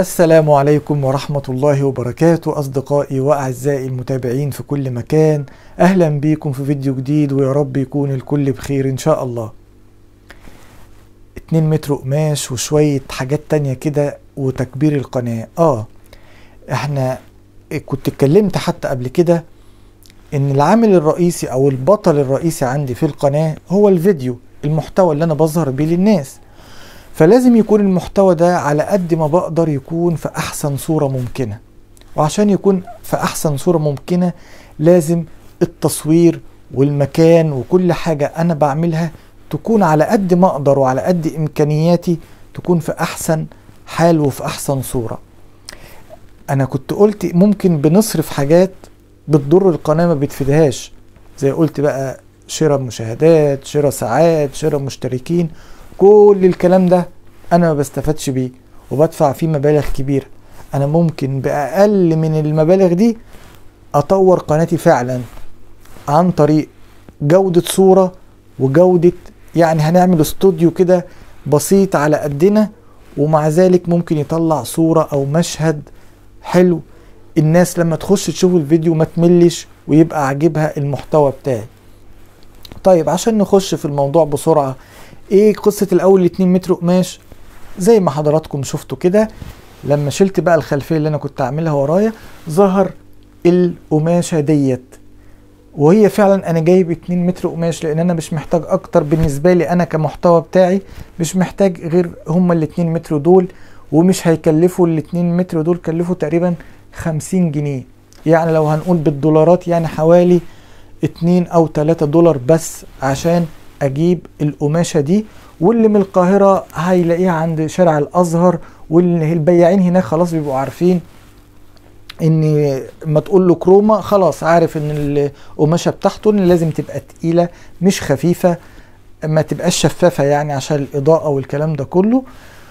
السلام عليكم ورحمة الله وبركاته أصدقائي وأعزائي المتابعين في كل مكان أهلا بيكم في فيديو جديد ويا رب يكون الكل بخير إن شاء الله 2 متر قماش وشوية حاجات تانية كده وتكبير القناة آه احنا كنت اتكلمت حتى قبل كده ان العامل الرئيسي او البطل الرئيسي عندي في القناة هو الفيديو المحتوى اللي انا بظهر بيه للناس فلازم يكون المحتوى ده على قد ما بقدر يكون في احسن صورة ممكنة وعشان يكون في احسن صورة ممكنة لازم التصوير والمكان وكل حاجة انا بعملها تكون على قد ما اقدر وعلى قد امكانياتي تكون في احسن حال وفي احسن صورة انا كنت قلت ممكن بنصرف حاجات بتضر القناة ما بتفيدهاش زي قلت بقى شراء مشاهدات شراء ساعات شراء مشتركين كل الكلام ده انا ما بستفادش بيه وبدفع فيه مبالغ كبيرة انا ممكن باقل من المبالغ دي اطور قناتي فعلا عن طريق جودة صورة وجودة يعني هنعمل استوديو كده بسيط على قدنا ومع ذلك ممكن يطلع صورة او مشهد حلو الناس لما تخش تشوف الفيديو ما تملش ويبقى عاجبها المحتوى بتاعي طيب عشان نخش في الموضوع بسرعة ايه قصة الاول 2 متر قماش زي ما حضراتكم شفتوا كده لما شلت بقى الخلفية اللي انا كنت عاملها ورايا ظهر القماشة ديت وهي فعلا انا جايب 2 متر قماش لان انا مش محتاج اكتر بالنسبة لي انا كمحتوى بتاعي مش محتاج غير هما ال 2 متر دول ومش هيكلفوا ال 2 متر دول كلفوا تقريبا 50 جنيه يعني لو هنقول بالدولارات يعني حوالي 2 او 3 دولار بس عشان اجيب القماشه دي واللي من القاهره هيلاقيها عند شارع الازهر واللي البياعين هناك خلاص بيبقوا عارفين ان ما تقول له كروما خلاص عارف ان القماشه بتاعته إن لازم تبقى تقيله مش خفيفه ما تبقاش شفافه يعني عشان الاضاءه والكلام ده كله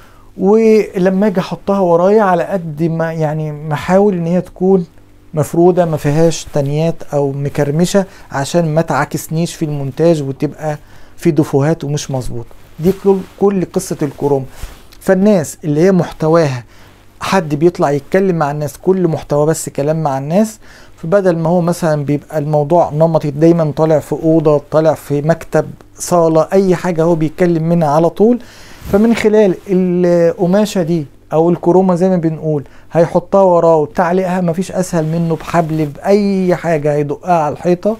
ولما اجي احطها ورايا على قد ما يعني محاول ان هي تكون مفروده ما فيهاش تنيات او مكرمشه عشان ما تعاكسنيش في المونتاج وتبقى في دفوهات ومش مظبوطه دي كل كل قصه الكروم فالناس اللي هي محتواها حد بيطلع يتكلم مع الناس كل محتوى بس كلام مع الناس فبدل ما هو مثلا بيبقى الموضوع نمطي دايما طالع في اوضه طالع في مكتب صاله اي حاجه هو بيتكلم منها على طول فمن خلال القماشه دي او الكرومه زي ما بنقول هيحطها وراه وتعليقها مفيش اسهل منه بحبل باي حاجه هيدقها على الحيطه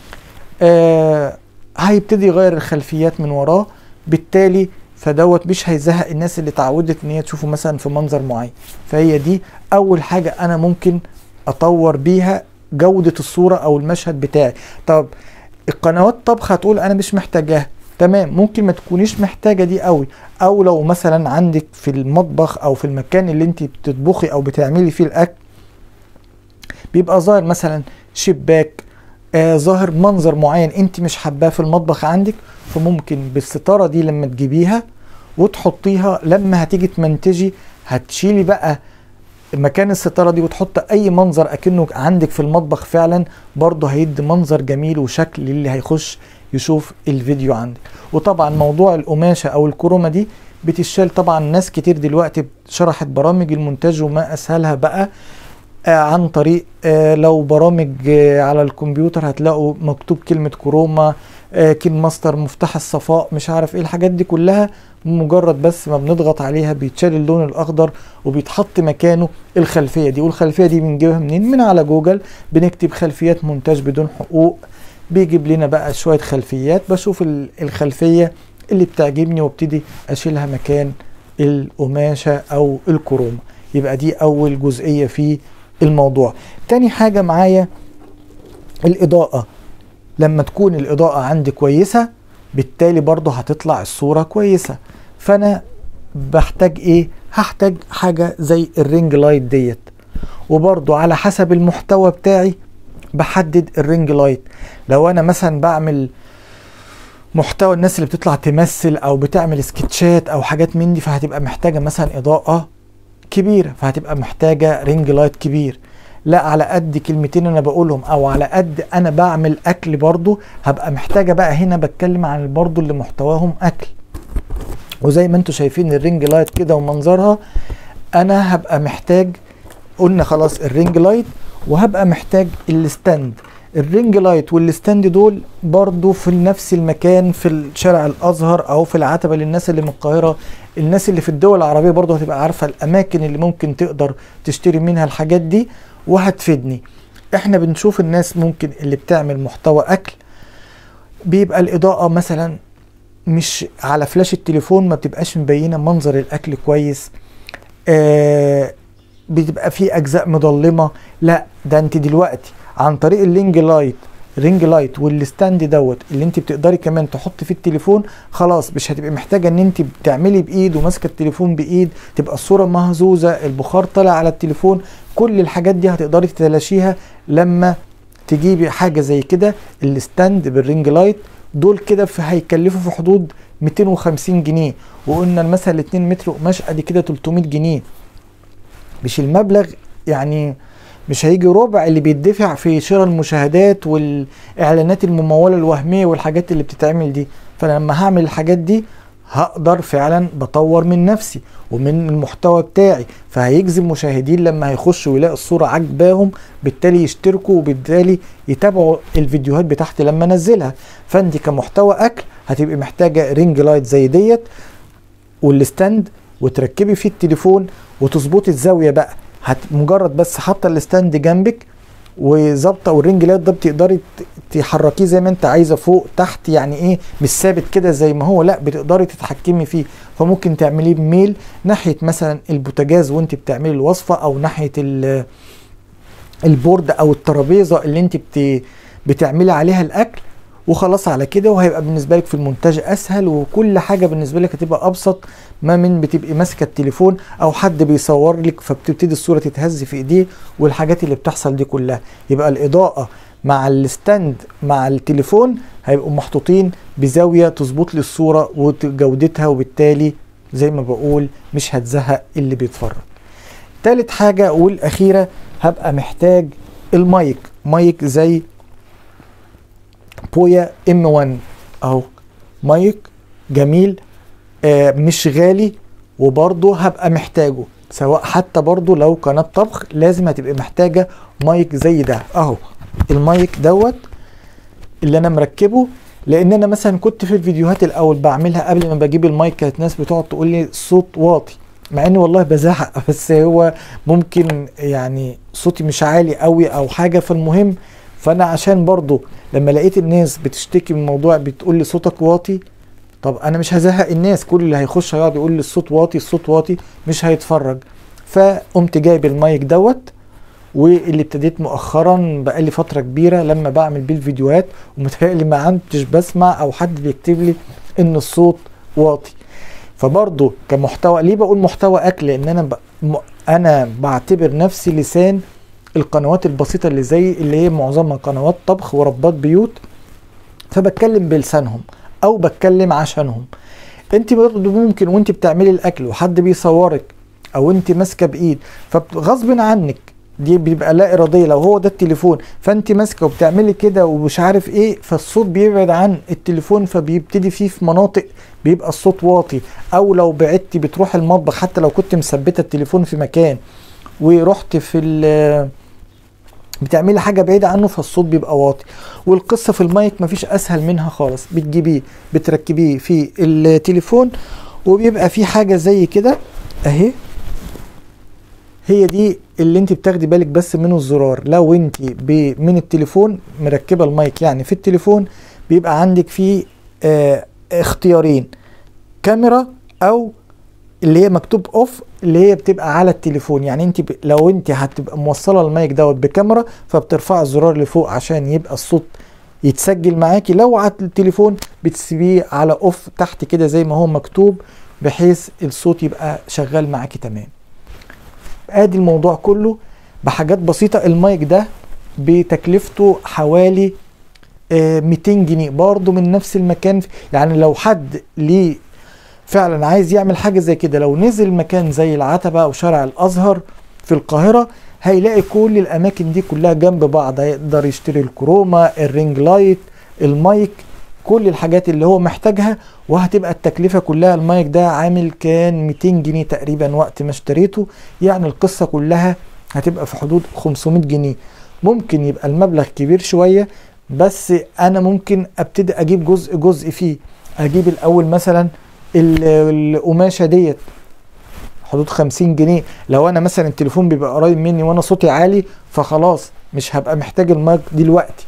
آه هيبتدي يغير الخلفيات من وراه بالتالي فدوت مش هيزهق الناس اللي اتعودت ان هي تشوفه مثلا في منظر معين فهي دي اول حاجه انا ممكن اطور بيها جوده الصوره او المشهد بتاعي طب القنوات طبخ هتقول انا مش محتاجاها تمام ممكن ما تكونيش محتاجه دي قوي او لو مثلا عندك في المطبخ او في المكان اللي انت بتطبخي او بتعملي فيه الاكل بيبقى ظاهر مثلا شباك آه ظاهر منظر معين انت مش حباه في المطبخ عندك فممكن بالستاره دي لما تجيبيها وتحطيها لما هتيجي تمنتجي هتشيلي بقى مكان الستاره دي وتحط اي منظر اكنه عندك في المطبخ فعلا برضه هيدي منظر جميل وشكل للي هيخش يشوف الفيديو عندك وطبعا موضوع القماشه او الكرومه دي بتشال طبعا ناس كتير دلوقتي شرحت برامج المونتاج وما اسهلها بقى آه عن طريق آه لو برامج آه على الكمبيوتر هتلاقوا مكتوب كلمه كروما كين ماستر مفتاح الصفاء مش عارف ايه الحاجات دي كلها مجرد بس ما بنضغط عليها بيتشال اللون الاخضر وبيتحط مكانه الخلفيه دي والخلفيه دي بنجيبها منين من على جوجل بنكتب خلفيات مونتاج بدون حقوق بيجيب لنا بقى شويه خلفيات بشوف الخلفيه اللي بتعجبني وابتدي اشيلها مكان القماشه او الكرومه يبقى دي اول جزئيه في الموضوع تاني حاجه معايا الاضاءه لما تكون الاضاءه عندي كويسه بالتالي برضه هتطلع الصوره كويسه فانا بحتاج ايه هحتاج حاجه زي الرينج لايت ديت وبرضه على حسب المحتوى بتاعي بحدد الرينج لايت لو انا مثلا بعمل محتوى الناس اللي بتطلع تمثل او بتعمل سكتشات او حاجات من دي فهتبقى محتاجه مثلا اضاءه كبيره فهتبقى محتاجه رينج لايت كبير لا على قد كلمتين انا بقولهم او على قد انا بعمل اكل برضو هبقى محتاجه بقى هنا بتكلم عن برضو اللي محتواهم اكل وزي ما انتم شايفين الرينج لايت كده ومنظرها انا هبقى محتاج قلنا خلاص الرينج لايت وهبقى محتاج الستاند الرينج لايت والستاند دول برضو في نفس المكان في شارع الازهر او في العتبه للناس اللي من القاهره الناس اللي في الدول العربيه برضو هتبقى عارفه الاماكن اللي ممكن تقدر تشتري منها الحاجات دي وهتفيدني احنا بنشوف الناس ممكن اللي بتعمل محتوى اكل بيبقى الاضاءه مثلا مش على فلاش التليفون ما بتبقاش مبينه منظر الاكل كويس آه بتبقى في اجزاء مظلمه لا ده انت دلوقتي عن طريق اللينج لايت رينج لايت والستاند دوت اللي انت بتقدري كمان تحط فيه التليفون خلاص مش هتبقي محتاجه ان انت بتعملي بايد وماسكه التليفون بايد تبقى الصوره مهزوزه البخار طالع على التليفون كل الحاجات دي هتقدري تتلاشيها لما تجيبي حاجه زي كده الستاند بالرينج لايت دول كده في هيكلفوا في حدود 250 جنيه وقلنا مثلا 2 متر قماش ادي كده 300 جنيه مش المبلغ يعني مش هيجي ربع اللي بيدفع في شراء المشاهدات والاعلانات المموله الوهميه والحاجات اللي بتتعمل دي فلما هعمل الحاجات دي هقدر فعلا بطور من نفسي ومن المحتوى بتاعي فهيجذب مشاهدين لما هيخشوا ويلاقوا الصوره عجباهم بالتالي يشتركوا وبالتالي يتابعوا الفيديوهات بتاعتي لما انزلها فانت كمحتوى اكل هتبقي محتاجه رينج لايت زي ديت والستاند وتركبي فيه التليفون وتظبطي الزاويه بقى هت مجرد بس حاطه الستاند جنبك وظابطه والرينج لايت ده بتقدري تحركيه زي ما انت عايزه فوق تحت يعني ايه مش ثابت كده زي ما هو لا بتقدري تتحكمي فيه فممكن تعمليه بميل ناحيه مثلا البوتاجاز وانت بتعملي الوصفه او ناحيه البورد او الترابيزه اللي انت بت بتعملي عليها الاكل وخلاص على كده وهيبقى بالنسبه لك في المونتاج اسهل وكل حاجه بالنسبه لك هتبقى ابسط ما من بتبقي ماسكه التليفون او حد بيصور لك فبتبتدي الصوره تتهز في ايديه والحاجات اللي بتحصل دي كلها يبقى الاضاءه مع الستاند مع التليفون هيبقوا محطوطين بزاويه تظبط لي الصوره وجودتها وبالتالي زي ما بقول مش هتزهق اللي بيتفرج تالت حاجه والاخيره هبقى محتاج المايك مايك زي بويا ام 1 اهو مايك جميل آه مش غالي وبرضه هبقى محتاجه سواء حتى برضه لو قناه طبخ لازم هتبقى محتاجه مايك زي ده اهو المايك دوت اللي انا مركبه لان انا مثلا كنت في الفيديوهات الاول بعملها قبل ما بجيب المايك كانت ناس بتقعد تقول لي صوت واطي مع اني والله بزعق بس هو ممكن يعني صوتي مش عالي قوي او حاجه فالمهم فانا عشان برضو لما لقيت الناس بتشتكي من الموضوع بتقول لي صوتك واطي طب انا مش هزهق الناس كل اللي هيخش هيقعد يقول لي الصوت واطي الصوت واطي مش هيتفرج فقمت جايب المايك دوت واللي ابتديت مؤخرا بقالي فتره كبيره لما بعمل بيه الفيديوهات ومتهيألي ما عدتش بسمع او حد بيكتب لي ان الصوت واطي فبرضه كمحتوى ليه بقول محتوى اكل لان انا ب... م... انا بعتبر نفسي لسان القنوات البسيطة اللي زي اللي هي معظمها قنوات طبخ وربات بيوت فبتكلم بلسانهم او بتكلم عشانهم انت برضه ممكن وانت بتعملي الاكل وحد بيصورك او انت ماسكه بايد فغصب عنك دي بيبقى لا اراديه لو هو ده التليفون فانت ماسكه وبتعملي كده ومش عارف ايه فالصوت بيبعد عن التليفون فبيبتدي فيه في مناطق بيبقى الصوت واطي او لو بعدتي بتروح المطبخ حتى لو كنت مثبته التليفون في مكان ورحت في بتعملي حاجه بعيده عنه فالصوت بيبقى واطي والقصه في المايك مفيش اسهل منها خالص بتجيبيه بتركبيه في التليفون وبيبقى في حاجه زي كده اهي هي دي اللي انت بتاخدي بالك بس منه الزرار لو انت من التليفون مركبه المايك يعني في التليفون بيبقى عندك فيه اه اختيارين كاميرا او اللي هي مكتوب اوف اللي هي بتبقى على التليفون يعني انت ب... لو انت هتبقى موصله المايك دوت بكاميرا فبترفع الزرار لفوق عشان يبقى الصوت يتسجل معاكي لو على التليفون بتسيبيه على اوف تحت كده زي ما هو مكتوب بحيث الصوت يبقى شغال معاكي تمام ادي الموضوع كله بحاجات بسيطة المايك ده بتكلفته حوالي آه 200 جنيه برضه من نفس المكان يعني لو حد ليه فعلا عايز يعمل حاجة زي كده لو نزل مكان زي العتبة أو شارع الأزهر في القاهرة هيلاقي كل الأماكن دي كلها جنب بعض هيقدر يشتري الكروما الرينج لايت المايك كل الحاجات اللي هو محتاجها وهتبقى التكلفة كلها المايك ده عامل كان 200 جنيه تقريبا وقت ما اشتريته يعني القصة كلها هتبقى في حدود 500 جنيه ممكن يبقى المبلغ كبير شوية بس انا ممكن ابتدي اجيب جزء جزء فيه اجيب الاول مثلا ال- القماشة ديت حدود 50 جنيه لو انا مثلا التليفون بيبقى قريب مني وانا صوتي عالي فخلاص مش هبقى محتاج المايك دلوقتي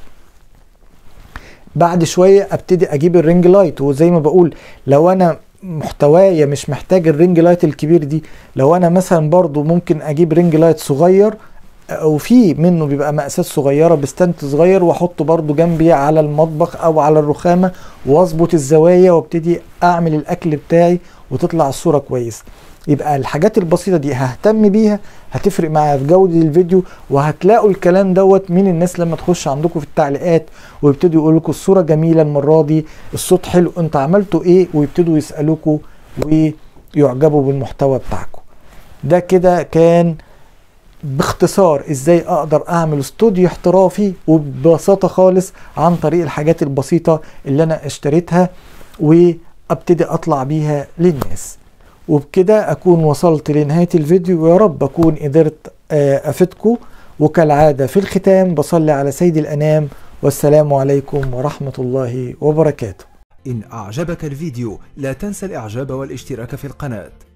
بعد شويه ابتدي اجيب الرينج لايت وزي ما بقول لو انا محتوايا مش محتاج الرينج لايت الكبير دي لو انا مثلا برضو ممكن اجيب رينج لايت صغير او في منه بيبقى مقاسات صغيره بستند صغير واحطه برضو جنبي على المطبخ او على الرخامه واظبط الزوايا وابتدي اعمل الاكل بتاعي وتطلع الصوره كويس يبقى الحاجات البسيطه دي ههتم بيها هتفرق معايا في جوده الفيديو وهتلاقوا الكلام دوت من الناس لما تخش عندكم في التعليقات ويبتدوا يقولوا لكم الصوره جميله المره دي الصوت حلو انتوا عملتوا ايه ويبتدوا يسالوكوا ويعجبوا بالمحتوى بتاعكم ده كده كان باختصار ازاي اقدر اعمل استوديو احترافي وببساطه خالص عن طريق الحاجات البسيطه اللي انا اشتريتها وابتدي اطلع بيها للناس وبكده اكون وصلت لنهايه الفيديو ويا رب اكون قدرت آه، افيدكم وكالعاده في الختام بصلي على سيد الانام والسلام عليكم ورحمه الله وبركاته إن أعجبك الفيديو لا تنسى الإعجاب والاشتراك في القناة